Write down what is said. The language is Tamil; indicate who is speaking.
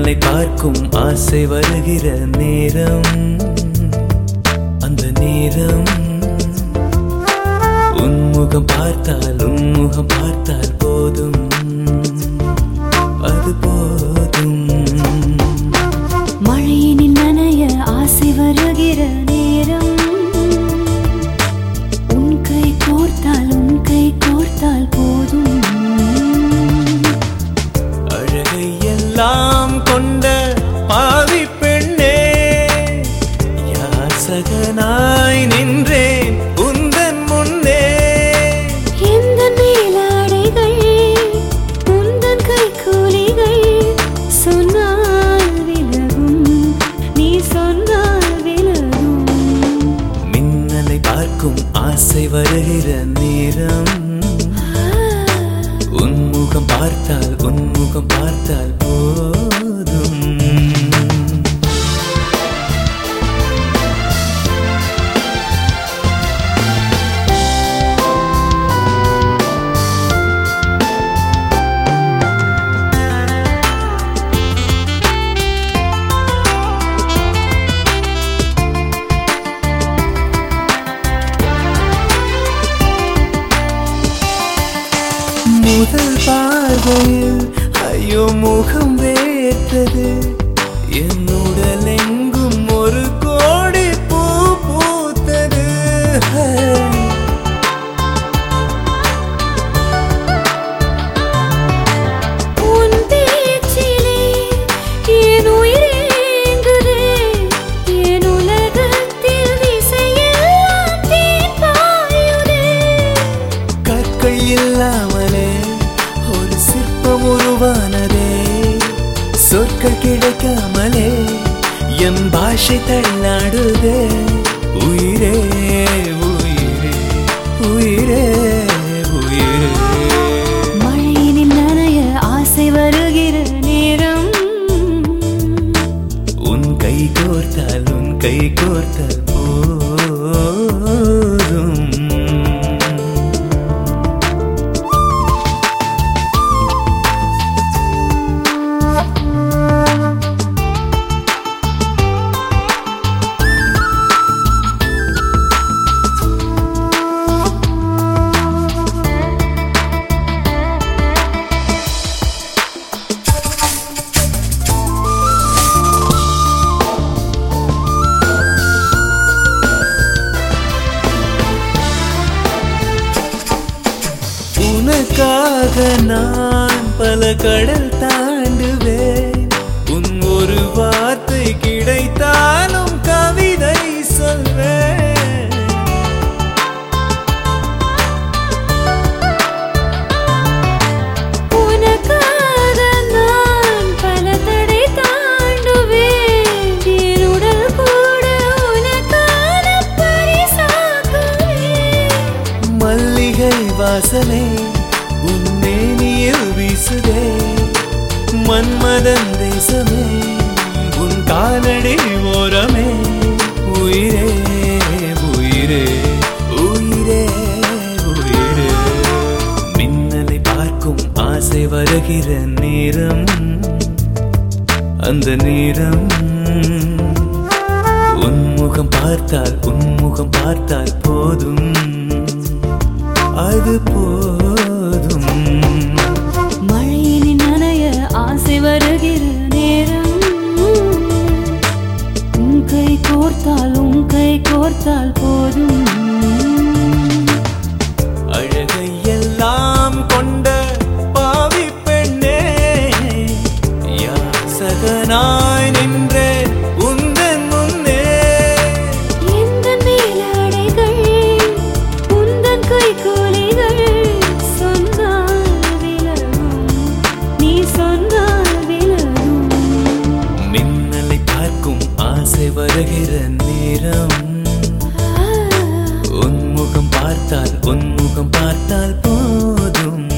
Speaker 1: மின்னலை பார்க்கும் ஆசை வருகிற நேரம் அந்த நேரம் உன்முகம் பார்த்தால் உன்முகம் பார்த்தால் போதும் அது போதும்
Speaker 2: மழையினில் நனைய ஆசை வருகிற நேரம் உன் கை கோர்த்தால் உன் கை கோர்த்தால் போதும்
Speaker 1: அழகை எல்லாம் கொண்ட பாவி பெண்ணே யாசகனாய் நின்றேன் உந்தன் முன்னே
Speaker 2: எந்த மேலாடைகள் உந்தன் கைக்கூலிகள் சொன்னால் விலகும் நீ சொன்னால் விலகும்
Speaker 1: மின்னலை பார்க்கும் ஆசை வருகிற நேரம் உன்முகம் பார்த்தால் உன்முகம் பார்த்தால் போதும் முதல் பார்வையில் ஐயோ முகம் வேர்த்தது என் உடல் எங்கும் ஒரு கோடி பூ பூத்தது
Speaker 2: உன் பேச்சிலே என் உயிரேங்குதே என் உலகத்தில் திசையெல்லாம் தேன் பாயுதே
Speaker 1: கற்கள் இல்லாமலே ஒரு சிற்பம் உருவானதே சொற்கள் கிடைக்காமலே என் பாஷை தள்ளாடுதே உயிரே உயிரே உயிரே உயிரே
Speaker 2: மழையினில் நனைய ஆசை வருகிற நேரம்
Speaker 1: உன் கை கோர்த்தால் உன் கை கோர்த்தால் போதும் உனக்காக நான் பல கடல் தாண்டுவேன் உன் ஒரு வார்த்தை கிடைத்தாலும் கவிதை சொல்வேன்
Speaker 2: உனக்காக நான் பல தடை தாண்டுவேன் என் உடல் கூட உனக்கான பரிசாக்குவேன்
Speaker 1: மல்லிகை வாசனை உன் மேனியில் வீசுதே மன்மதன் தேசமே உன் காலடி ஓரமே உயிரே உயிரே உயிரே உயிரே மின்னலை பார்க்கும் ஆசை வருகிற நேரம் அந்த நேரம் உன்முகம் பார்த்தால் உன்முகம் பார்த்தால் போதும் அது போதும்
Speaker 2: மழையினில் நனைய ஆசை வருகிற நேரம் உன் கை கோர்த்தால் உன் கை கோர்த்தால் போதும்
Speaker 1: அழகை எல்லாம் கொண்ட பாவி பெண்ணே யாசகனாய் நின்றே உந்தன் முன்னே
Speaker 2: எந்த மேலாடைகள் உந்தன் கைக்கூலிகள் சொன்னால் விலகும் நீ சொன்னால் விலகும்
Speaker 1: மின்னலை பார்க்கும் ஆசை வருகிற நேரம் உன்முகம் பார்த்தால் உன்முகம் பார்த்தால் போதும்